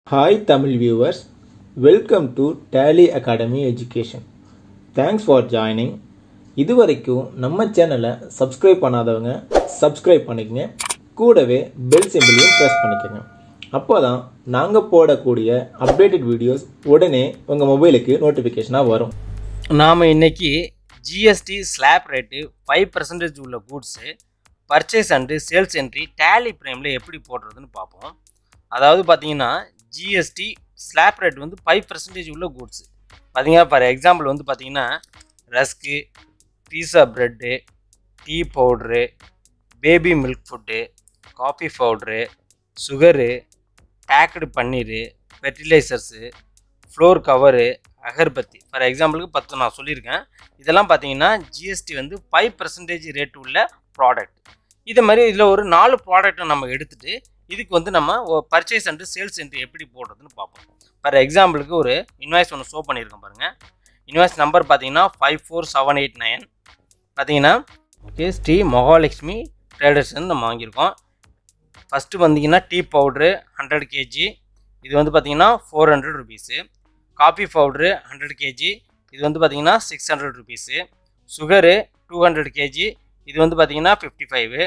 hi Tamil viewers welcome to Tally Academy education thanks for joining இதுவரைக்கும் நம்ம சேனலை subscribe பண்ணாதவங்க சப்ஸ்கிரைப் பண்ணிக்கங்க கூடவே பெல் சிம்பிளையும் ப்ரெஸ் பண்ணிக்கோங்க அப்போ தான் நாங்கள் போடக்கூடிய அப்டேட்டட் வீடியோஸ் உடனே உங்கள் மொபைலுக்கு நோட்டிஃபிகேஷனாக வரும் நாம் இன்னைக்கு GST slab rate five percentage உள்ள goods purchase and sales entry Tally ப்ரைமில் எப்படி போடுறதுன்னு பார்ப்போம் அதாவது பார்த்தீங்கன்னா ஜிஎஸ்டி ஸ்லாப் ரேட் வந்து ஃபைவ் பர்சன்டேஜ் உள்ள கூட்ஸு பார்த்தீங்கன்னா ஃபார் எக்ஸாம்பிள் வந்து பார்த்தீங்கன்னா rusk pizza bread tea powder baby milk food coffee powder sugar packed paneer fertilisers flour cover அகர்பத்தி ஃபார் எக்ஸாம்பிளுக்கு பத்து நான் சொல்லியிருக்கேன் இதெல்லாம் பார்த்தீங்கன்னா ஜிஎஸ்டி வந்து ஃபைவ் பர்சன்டேஜ் ரேட் உள்ள ப்ராடக்ட் இது மாதிரி இதில் ஒரு நாலு ப்ராடக்ட்டை நம்ம எடுத்துகிட்டு இதுக்கு வந்து நம்ம பர்ச்சேஸ் அண்டு சேல்ஸ் என்ட்ரி எப்படி போடுறதுன்னு பார்ப்போம் ஃபார் எக்ஸாம்பிளுக்கு ஒரு இன்வாய்ஸ் ஒன்று ஷோ பண்ணியிருக்கேன் பாருங்கள் இன்வாய்ஸ் நம்பர் பார்த்தீங்கன்னா five four seven eight nine பார்த்தீங்கன்னா ஓகே ஸ்ரீ மகாலட்சுமி ட்ரேடர்ஸ் வந்து நம்ம வாங்கியிருக்கோம் ஃபஸ்ட்டு வந்தீங்கன்னா டீ பவுட்ரு ஹண்ட்ரட் கேஜி இது வந்து பார்த்தீங்கன்னா four hundred rupees coffee powder hundred KG இது வந்து பார்த்தீங்கன்னா six hundred rupees sugar two hundred KG இது வந்து பார்த்தீங்கன்னா fifty five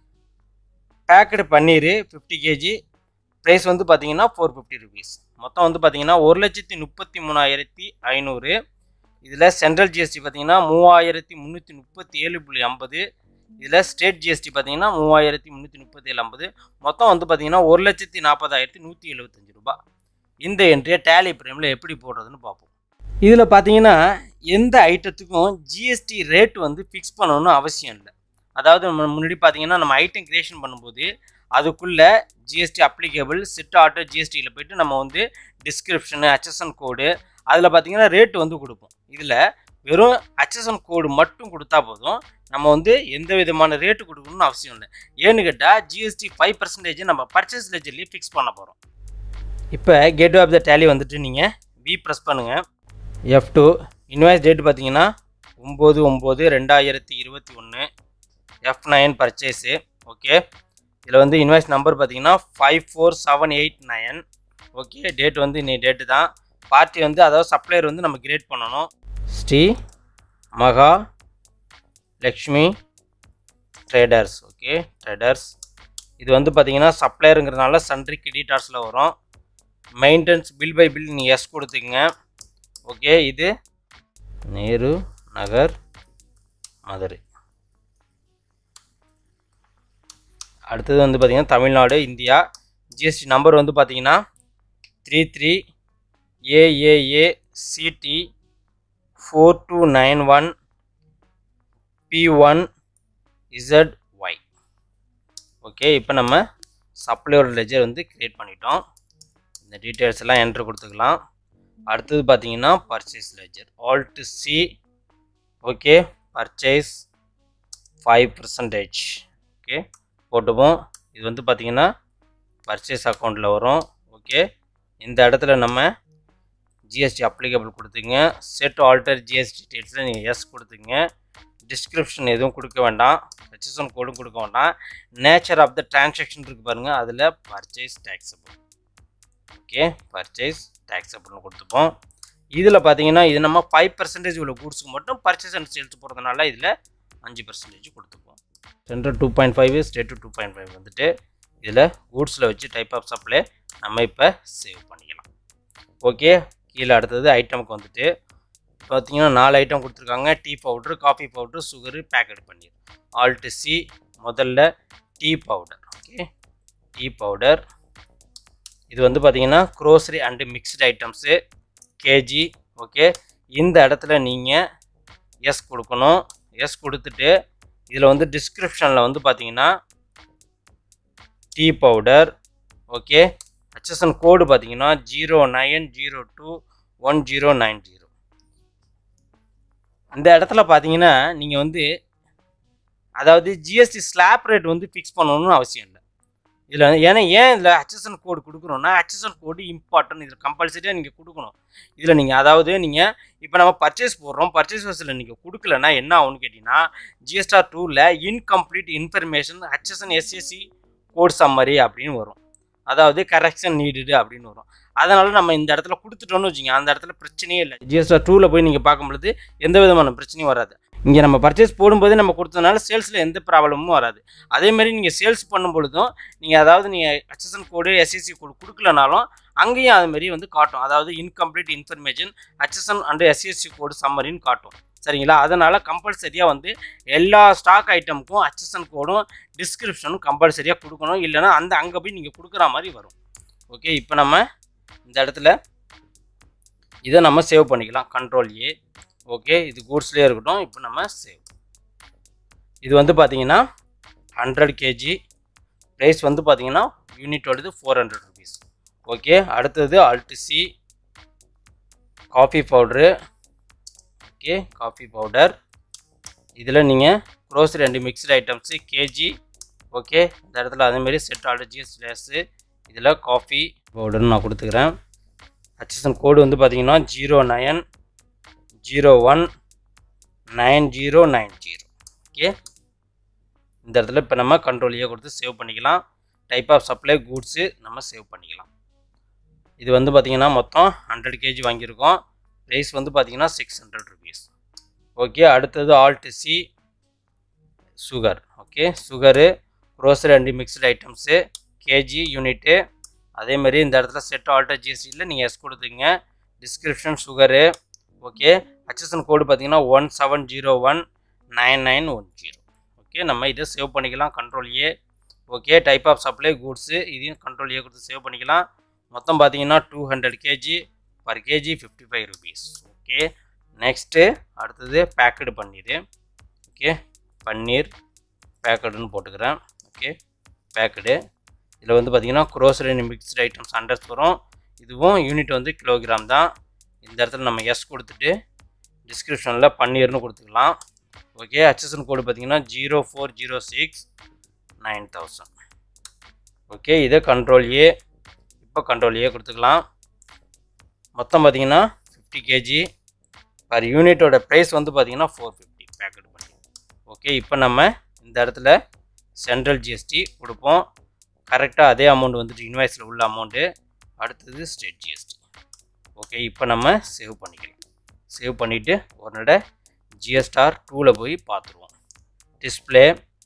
packed paneer fifty KG price வந்து பார்த்தீங்கன்னா ஃபோர் ஃபிஃப்டி ருபீஸ் மொத்தம் வந்து பார்த்தீங்கன்னா ஒரு லட்சத்தி முப்பத்தி மூணாயிரத்தி ஐநூறு இதில் சென்ட்ரல் ஜிஎஸ்டி பார்த்தீங்கன்னா மூவாயிரத்தி முந்நூற்றி முப்பத்தி ஏழு புள்ளி ஐம்பது இதில் ஸ்டேட் ஜிஎஸ்டி பார்த்தீங்கன்னா மூவாயிரத்தி முந்நூற்றி முப்பத்தி ஏழு ஐம்பது மொத்தம் வந்து பார்த்தீங்கன்னா ஒரு லட்சத்தி நாற்பதாயிரத்தி நூற்றி எழுபத்தஞ்சு ரூபாய் இந்த என்ட்ரியை டேலி ப்ரைமில் எப்படி போடுறதுன்னு பார்ப்போம் இதில் பார்த்தீங்கன்னா எந்த ஐட்டத்துக்கும் ஜிஎஸ்டி ரேட் வந்து ஃபிக்ஸ் பண்ணணும்னு அவசியம் இல்லை அதாவது நம்ம முன்னாடி பார்த்தீங்கன்னா நம்ம ஐட்டம் கிரியேஷன் பண்ணும்போது அதுக்குள்ளே ஜிஎஸ்டி அப்ளிகேபிள் சிட் ஆட்டோ ஜிஎஸ்டியில் போயிட்டு நம்ம வந்து டிஸ்கிரிப்ஷனு ஹச்எஸ்என் கோடு அதில் பார்த்தீங்கன்னா ரேட்டு வந்து கொடுப்போம் இதில் வெறும் ஹச்எஸ்என் கோடு மட்டும் கொடுத்தா போதும் நம்ம வந்து எந்த விதமான ரேட்டு கொடுக்கணும்னு அவசியம் இல்லை ஏன்னு கேட்டால் ஜிஎஸ்டி ஃபைவ் பர்சன்டேஜ் நம்ம பர்ச்சேஸ் லெஜர்லேயே ஃபிக்ஸ் பண்ண போகிறோம் இப்போ கேட் ஆஃப் த டேலி வந்துட்டு நீங்கள் வி ப்ரெஸ் பண்ணுங்கள் எஃப் டூ இன்வாய்ஸ் டேட் பார்த்தீங்கன்னா ஒம்பது ஒம்பது ரெண்டாயிரத்தி இருபத்தி ஒன்று எஃப் நைன் பர்ச்சேஸு ஓகே இதில் வந்து இன்வாய்ஸ் நம்பர் பார்த்தீங்கன்னா five four seven eight nine okay date வந்து இன்னைக்கு டேட்டு தான் பார்ட்டி வந்து அதாவது சப்ளையர் வந்து நம்ம கிரியேட் பண்ணணும் ஸ்ரீ மகா லக்ஷ்மி ட்ரேடர்ஸ் ஓகே ட்ரேடர்ஸ் இது வந்து பார்த்தீங்கன்னா சப்ளையருங்கிறதுனால சன்ட்ரி கிரெடிட்டார்ஸில் வரும் மெயின்டெனன்ஸ் பில் பை பில் நீங்கள் எஸ் கொடுத்துங்க ஓகே இது நேரு நகர் மதுரை அடுத்தது வந்து பார்த்திங்கன்னா தமிழ்நாடு இந்தியா ஜிஎஸ்டி நம்பர் வந்து பார்த்தீங்கன்னா three three AAA CD four two nine one B one Z Y okay இப்போ நம்ம சப்ளையோட லெஜர் வந்து க்ரியேட் பண்ணிட்டோம் இந்த டீட்டெயில்ஸ் எல்லாம் என்ட்ரு கொடுத்துக்கலாம் அடுத்தது பார்த்தீங்கன்னா purchase ledger alt C okay purchase five percentage okay போட்டுப்போம் இது வந்து பார்த்திங்கன்னா பர்ச்சேஸ் அக்கௌண்ட்டில் வரும் ஓகே இந்த இடத்துல நம்ம ஜிஎஸ்டி அப்ளிகபிள் கொடுத்துங்க செட் ஆல்டர் ஜிஎஸ்டி டீட்டெயில்ஸில் நீங்கள் எஸ் கொடுத்துங்க டிஸ்கிரிப்ஷன் எதுவும் கொடுக்க வேண்டாம் ஹெச்எஸ்என் கோடும் கொடுக்க வேண்டாம் நேச்சர் ஆஃப் த டிரான்சாக்ஷன் இருக்குது பாருங்கள் அதில் பர்ச்சேஸ் டேக்ஸபிள் ஓகே பர்ச்சேஸ் டேக்ஸபிள்னு கொடுத்துப்போம் இதில் பார்த்தீங்கன்னா இது நம்ம ஃபைவ் பர்சன்டேஜ் உள்ள கூட்ஸுக்கு மட்டும் பர்ச்சேஸ் அண்ட் சேல்ஸ் போகிறதுனால இதில் அஞ்சு பர்சன்டேஜ் கொடுத்துப்போம் central two point five state two point five வந்துட்டு இதில் கூட்ஸில் வச்சு டைப் ஆஃப் சப்ளை நம்ம இப்போ சேவ் பண்ணிக்கலாம் ஓகே கீழே அடுத்தது ஐட்டமுக்கு வந்துட்டு பார்த்தீங்கன்னா நாலு ஐட்டம் கொடுத்துருக்காங்க tea powder coffee powder sugar packet paneer alt C முதல்ல tea powder okay tea powder இது வந்து பார்த்தீங்கன்னா grocery and mixed items KG okay இந்த இடத்துல நீங்கள் எஸ் கொடுக்கணும் எஸ் கொடுத்துட்டு இதில் வந்து டிஸ்கிரிப்ஷனில் வந்து பார்த்தீங்கன்னா tea powder okay HSN code பார்த்தீங்கன்னா zero nine zero two one zero nine zero இந்த இடத்துல பார்த்தீங்கன்னா நீங்கள் வந்து அதாவது ஜிஎஸ்டி ஸ்லாப் ரேட் வந்து ஃபிக்ஸ் பண்ணணும்னு அவசியம் இல்லை இதில் ஏன்னா ஏன் இதில் ஹச்எஸ்என் கோடு கொடுக்குறோன்னா ஹச்எஸ்என் கோடு இம்பார்ட்டன்ட் இதில் கம்பல்சரியாக நீங்கள் கொடுக்கணும் இதில் நீங்கள் அதாவது நீங்கள் இப்போ நம்ம பர்ச்சேஸ் போடுறோம் பர்ச்சேஸ் வசதியில் நீங்கள் கொடுக்கலன்னா என்ன ஆகும்னு கேட்டிங்கன்னா ஜிஎஸ்டார் டூவில் incomplete information HSN SSC code summary அப்படின்னு வரும் அதாவது கரெக்ஷன் நீடுடு அப்படின்னு வரும் அதனால் நம்ம இந்த இடத்துல கொடுத்துட்டோம்னு வச்சுங்க அந்த இடத்துல பிரச்சனையே இல்லை ஜிஎஸ்ஆர் டூவில் போய் நீங்கள் பார்க்கும் பொழுது எந்த விதமான பிரச்சனையும் வராது இங்கே நம்ம பர்ச்சேஸ் போடும்போதே நம்ம கொடுத்ததுனால சேல்ஸில் எந்த ப்ராப்ளமும் வராது அதேமாரி நீங்கள் சேல்ஸ் பண்ணும் பொழுதும் நீங்கள் அதாவது நீங்கள் ஹச்எஸ்என் கோடு எஸ்எஸ்சி கோடு கொடுக்கலனாலும் அங்கேயும் அதுமாரி வந்து காட்டும் அதாவது incomplete information HSN and SSC code சம்மரின்னு காட்டும் சரிங்களா அதனால் கம்பல்சரியாக வந்து எல்லா ஸ்டாக் ஐட்டமுக்கும் ஹச்எஸ்என் கோடும் டிஸ்கிரிப்ஷனும் கம்பல்சரியாக கொடுக்கணும் இல்லைன்னா அந்த அங்கே போய் நீங்கள் கொடுக்குற மாதிரி வரும் ஓகே இப்போ நம்ம இந்த இடத்துல இதை நம்ம சேவ் பண்ணிக்கலாம் கண்ட்ரோல் ஏ ஓகே இது கூட்ஸ்லேயே இருக்கட்டும் இப்போ நம்ம சேவ் இது வந்து பார்த்தீங்கன்னா ஹண்ட்ரட் கேஜி ப்ரைஸ் வந்து பார்த்தீங்கன்னா யூனிட்டோடது ஃபோர் ஹண்ட்ரட் ருபீஸ் ஓகே அடுத்தது alt C coffee powder okay coffee powder இதில் நீங்கள் grocery and mixed items KG okay இந்த இடத்துல அதேமாரி செட் ஆல்டு ஜிஎஸ் லேஸு இதில் காஃபி பவுடர்னு நான் கொடுத்துக்கிறேன் ஹச்எஸ்என் கோடு வந்து பார்த்தீங்கன்னா zero nine zero one nine zero nine zero okay இந்த இடத்துல இப்போ நம்ம கண்ட்ரோல் ஏ கொடுத்து சேவ் பண்ணிக்கலாம் டைப் ஆஃப் சப்ளை கூட்ஸு நம்ம சேவ் பண்ணிக்கலாம் இது வந்து பார்த்திங்கன்னா மொத்தம் ஹண்ட்ரட் கேஜி வாங்கியிருக்கோம் ப்ரைஸ் வந்து பார்த்திங்கன்னா சிக்ஸ் ஹண்ட்ரட் ருபீஸ் ஓகே அடுத்தது alt C sugar okay sugar grocery and mixed items KG unit அதேமாரி இந்த இடத்துல செட் ஆல்டர் ஜிஎஸ்டியில் நீங்கள் எஸ் கொடுத்துங்க description sugar okay HSN code பார்த்தீங்கன்னா one seven zero one nine nine one zero okay நம்ம இதை சேவ் பண்ணிக்கலாம் control A okay type of supply goods இதையும் கண்ட்ரோல் ஏ கொடுத்து சேவ் பண்ணிக்கலாம் மொத்தம் பார்த்தீங்கன்னா two hundred KG per KG fifty five rupees okay next அடுத்தது பேக்கடு பன்னீர் ஓகே பன்னீர் பேக்கடுன்னு போட்டுக்கிறேன் ஓகே பேக்கடு இதில் வந்து பார்த்தீங்கன்னா க்ரோசரி மிக்ஸ்டு ஐட்டம்ஸ் ஹண்ட்ரட்ஸ் வரும் இதுவும் யூனிட் வந்து கிலோகிராம் தான் இந்த இடத்துல நம்ம எஸ் கொடுத்துட்டு டிஸ்கிரிப்ஷனில் பன்னீர்னு கொடுத்துக்கலாம் ஓகே ஹச்எஸ்என் கோடு பார்த்தீங்கன்னா zero four zero six nine thousand okay இதை கண்ட்ரோல் ஏ இப்போ கண்ட்ரோல் ஏ கொடுத்துக்கலாம் மொத்தம் பார்த்தீங்கன்னா ஃபிஃப்டி கேஜி பர் யூனிட்டோட ப்ரைஸ் வந்து பார்த்தீங்கன்னா ஃபோர் ஃபிஃப்டி பேக்கெட் பண்ணி ஓகே இப்போ நம்ம இந்த இடத்துல சென்ட்ரல் ஜிஎஸ்டி கொடுப்போம் கரெக்டாக அதே அமௌண்ட் வந்துட்டு இன்வாய்ஸில் உள்ள அமௌண்ட்டு அடுத்தது ஸ்டேட் ஜிஎஸ்டி ஓகே இப்போ நம்ம சேவ் பண்ணிக்கலாம் சேவ் பண்ணிவிட்டு ஒரு நட ஜிஎஸ்டார் டூவில் போய் பார்த்துருவோம் டிஸ்பிளே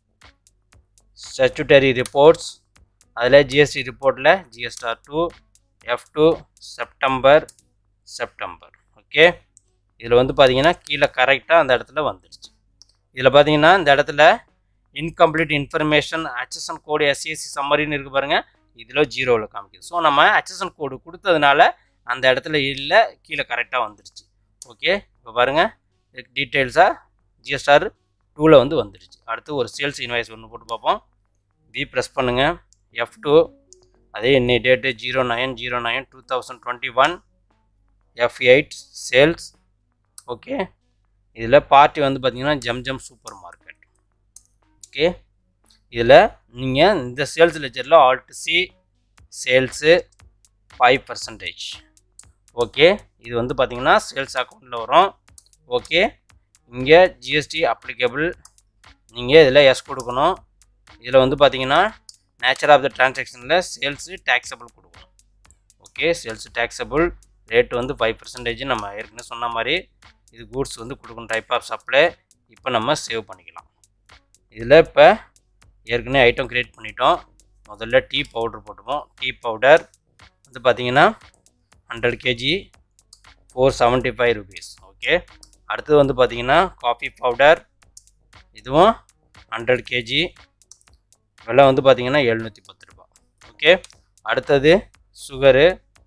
ஸ்டச்சுட்டரி ரிப்போர்ட்ஸ் அதில் ஜிஎஸ்டி ரிப்போர்ட்டில் GSTR two F two September September okay இதில் வந்து பார்த்தீங்கன்னா கீழே கரெக்டாக அந்த இடத்துல வந்துடுச்சு இதில் பார்த்தீங்கன்னா இந்த இடத்துல incomplete information HSN code SCSC சம்மரின்னு இருக்குது பாருங்கள் இதில் ஜீரோவில் காமிக்குது ஸோ நம்ம ஹச்எஸ்என் கோடு கொடுத்ததுனால அந்த இடத்துல இல்லை கீழே கரெக்டாக வந்துடுச்சு ஓகே இப்போ பாருங்கள் டீட்டெயில்ஸாக ஜிஎஸ்ஆர் டூவில் வந்து வந்துடுச்சு அடுத்து ஒரு சேல்ஸ் இன்வாய்ஸ் ஒன்று போட்டு பார்ப்போம் வி ப்ரெஸ் பண்ணுங்கள் எஃப் டூ அதே இன்னை date zero nine zero nine two thousand twenty one F eight sales okay இதில் பார்ட்டி வந்து பார்த்தீங்கன்னா Zam Zam supermarket okay இதில் நீங்கள் இந்த சேல்ஸ் லெஜரில் alt C sales five percentage okay இது வந்து பார்த்தீங்கன்னா சேல்ஸ் அக்கௌண்ட்டில் வரும் ஓகே இங்கே ஜிஎஸ்டி அப்ளிகபிள் நீங்கள் இதில் எஸ் கொடுக்கணும் இதில் வந்து பார்த்தீங்கன்னா நேச்சர் ஆஃப் த டிரான்சாக்ஷனில் சேல்ஸு டேக்ஸபிள் கொடுக்கணும் ஓகே சேல்ஸ் டேக்ஸபிள் ரேட்டு வந்து ஃபைவ் பர்சன்டேஜ் நம்ம ஏற்கனவே சொன்ன மாதிரி இது கூட்ஸ் வந்து கொடுக்கணும் டைப் ஆஃப் சப்ளை இப்போ நம்ம சேவ் பண்ணிக்கலாம் இதில் இப்போ ஏற்கனவே ஐட்டம் க்ரியேட் பண்ணிட்டோம் முதல்ல டீ பவுடர் போட்டுப்போம் டீ பவுடர் வந்து பார்த்தீங்கன்னா hundred KG four seventy five rupees okay அடுத்தது வந்து பார்த்தீங்கன்னா காஃபி பவுடர் இதுவும் ஹண்ட்ரட் கேஜி விலை வந்து பார்த்தீங்கன்னா எழுநூற்றி பத்து ரூபா ஓகே அடுத்தது சுகரு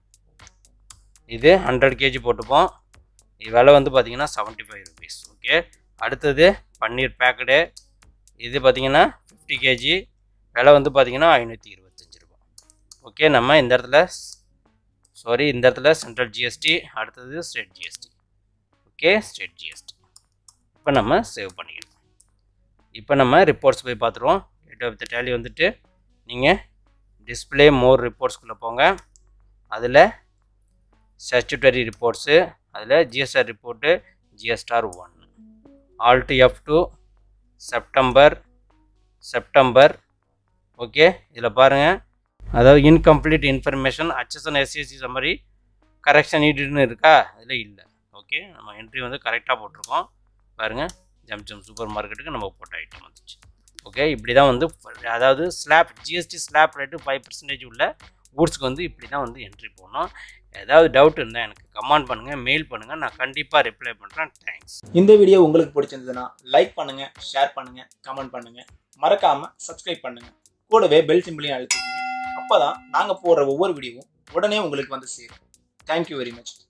இது ஹண்ட்ரட் கேஜி போட்டுப்போம் இது விலை வந்து பார்த்தீங்கன்னா செவன்ட்டி ஃபைவ் ருபீஸ் ஓகே அடுத்தது பன்னீர் பேக்கெடு இது பார்த்தீங்கன்னா ஃபிஃப்டி கேஜி விலை வந்து பார்த்தீங்கன்னா ஐநூற்றி இருபத்தஞ்சி ரூபா ஓகே நம்ம இந்த இடத்துல சாரி இந்த இடத்துல சென்ட்ரல் ஜிஎஸ்டி அடுத்தது state GST okay state GST இப்போ நம்ம சேவ் பண்ணிக்கலாம் இப்போ நம்ம ரிப்போர்ட்ஸ் போய் பார்த்துருவோம் டேட் ஆஃப் த டேலி வந்துட்டு நீங்கள் டிஸ்பிளே மோர் ரிப்போர்ட்ஸ்குள்ளே போங்க அதில் ஸ்டாச்சுட்டரி ரிப்போர்ட்ஸு அதில் GSR report GSTR one alt F two September September okay இதில் பாருங்கள் அதாவது incomplete information HSN SCSC summary correction நீடுன்னு இருக்கா அதில் இல்லை ஓகே நம்ம என்ட்ரி வந்து கரெக்டாக போட்டிருக்கோம் பாருங்கள் ஜம் ஜம் சூப்பர் மார்க்கெட்டுக்கு நம்ம போட்ட ஐட்டம் வந்துச்சு ஓகே இப்படி தான் வந்து அதாவது slab GST slab rate five percentage உள்ள கூட்ஸ்க்கு வந்து இப்படி தான் வந்து என்ட்ரி போடணும் ஏதாவது டவுட் இருந்தால் எனக்கு கமெண்ட் பண்ணுங்கள் மெயில் பண்ணுங்கள் நான் கண்டிப்பாக ரிப்ளை பண்ணுறேன் தேங்க்ஸ் இந்த வீடியோ உங்களுக்கு பிடிச்சிருந்ததுன்னா லைக் பண்ணுங்க ஷேர் பண்ணுங்க கமெண்ட் பண்ணுங்க மறக்காம சப்ஸ்கிரைப் பண்ணுங்க கூடவே பெல் சிம்பிளையும் அழுத்திக்கங்க அப்பதான் நாங்க போடுற ஒவ்வொரு வீடியோவும் உடனே உங்களுக்கு வந்து சேரும் தேங்க்யூ வெரி மச்